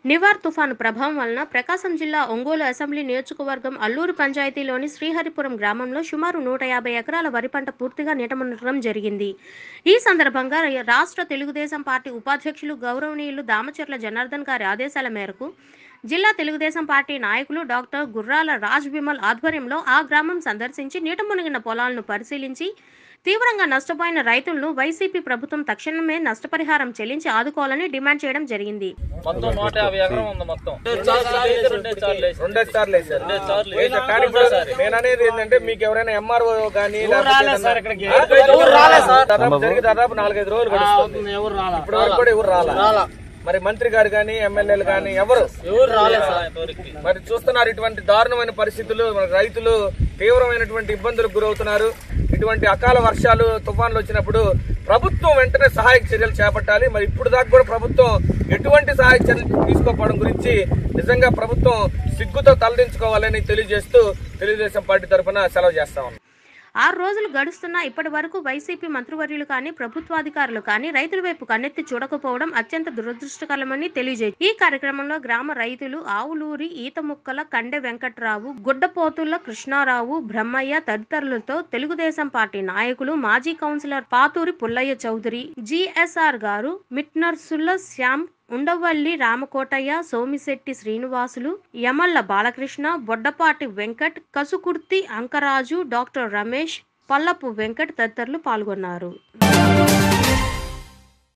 నివార్ తుఫాను ప్రభావం వలన ప్రకాశం జిల్లా ఒంగోలు అసెంబ్లీ నియోజకవర్గం అల్లూరు పంచాయతీలోని శ్రీహరిపురం గ్రామంలో సుమారు నూట యాభై ఎకరాల వరి పంట పూర్తిగా నీటమునడం జరిగింది ఈ సందర్భంగా రాష్ట్ర తెలుగుదేశం పార్టీ ఉపాధ్యక్షులు గౌరవనీయులు దామచర్ల జనార్దన్ గారి ఆదేశాల మేరకు జిల్లా తెలుగుదేశం పార్టీ నాయకులు డాక్టర్ గుర్రాల రాజ్ విమల్ ఆధ్వర్యంలో ఆ గ్రామం సందర్శించి నీట మునిగిన పొలాలను పరిశీలించి తీవ్రంగా నష్టపోయిన రైతులను వైసీపీ ప్రభుత్వం తక్షణమే నష్టపరిహారం చెల్లించి ఆదుకోవాలని డిమాండ్ చేయడం జరిగింది మొత్తం నూట యాభై ఎకరం ఉంది మొత్తం రెండే చార్లు వేసి. రెండే సార్లు వేశారు రెండే చార్లు వేశారు. కానీ ఇప్పుడు నేను అనేది ఏంటంటే మీకు ఎవరైనా ఎంఆర్ఓ కానీ దాదాపు జరిగి దాదాపు నాలుగైదు రోజులు గడుస్తుంది ఎవరు రాలా ఇప్పుడు వరకు కూడా ఎవరు రాలా మరి మంత్రి గారు కానీ ఎమ్మెల్యేలు కానీ ఎవరు ఎవరు రాలేదు సార్ ఇంతవరకు మరి చూస్తున్నారు ఇటువంటి దారుణమైన పరిస్థితులు మన రైతులు తీవ్రమైనటువంటి ఇబ్బందులకు గురవుతున్నారు ఇటువంటి అకాల వర్షాలు తుఫాన్లు వచ్చినప్పుడు ప్రభుత్వం వెంటనే సహాయక చర్యలు చేపట్టాలి మరి ఇప్పుడు దాకా కూడా ప్రభుత్వం ఎటువంటి సహాయక చర్యలు తీసుకోకపోవడం గురించి నిజంగా ప్రభుత్వం సిగ్గుతో తలదించుకోవాలని తెలియజేస్తూ తెలుగుదేశం పార్టీ తరఫున సెలవు చేస్తా ఉన్నాం ఆరు రోజులు గడుస్తున్నా ఇప్పటి వరకు వైసీపీ మంత్రివర్యులు కానీ ప్రభుత్వాధికారులు కానీ రైతుల వైపు కన్నెత్తి చూడకపోవడం అత్యంత దురదృష్టకరమని తెలియజేయి ఈ కార్యక్రమంలో గ్రామ రైతులు ఆవులూరి ఈత ముక్కల కండె వెంకట్రావు గుడ్డపోతుల కృష్ణారావు బ్రహ్మయ్య తదితరులతో తెలుగుదేశం పార్టీ నాయకులు మాజీ కౌన్సిలర్ పాతూరి పుల్లయ్య చౌదరి జిఎస్ఆర్ గారు మిట్నర్సుల శ్యామ్ ఉండవల్లి రామకోటయ్య సోమిశెట్టి శ్రీనివాసులు యమల్ల బాలకృష్ణ బొడ్డపాటి వెంకట్ కసుకుర్తి అంకరాజు డాక్టర్ రమేష్ పల్లపు వెంకట్ తదితరులు పాల్గొన్నారు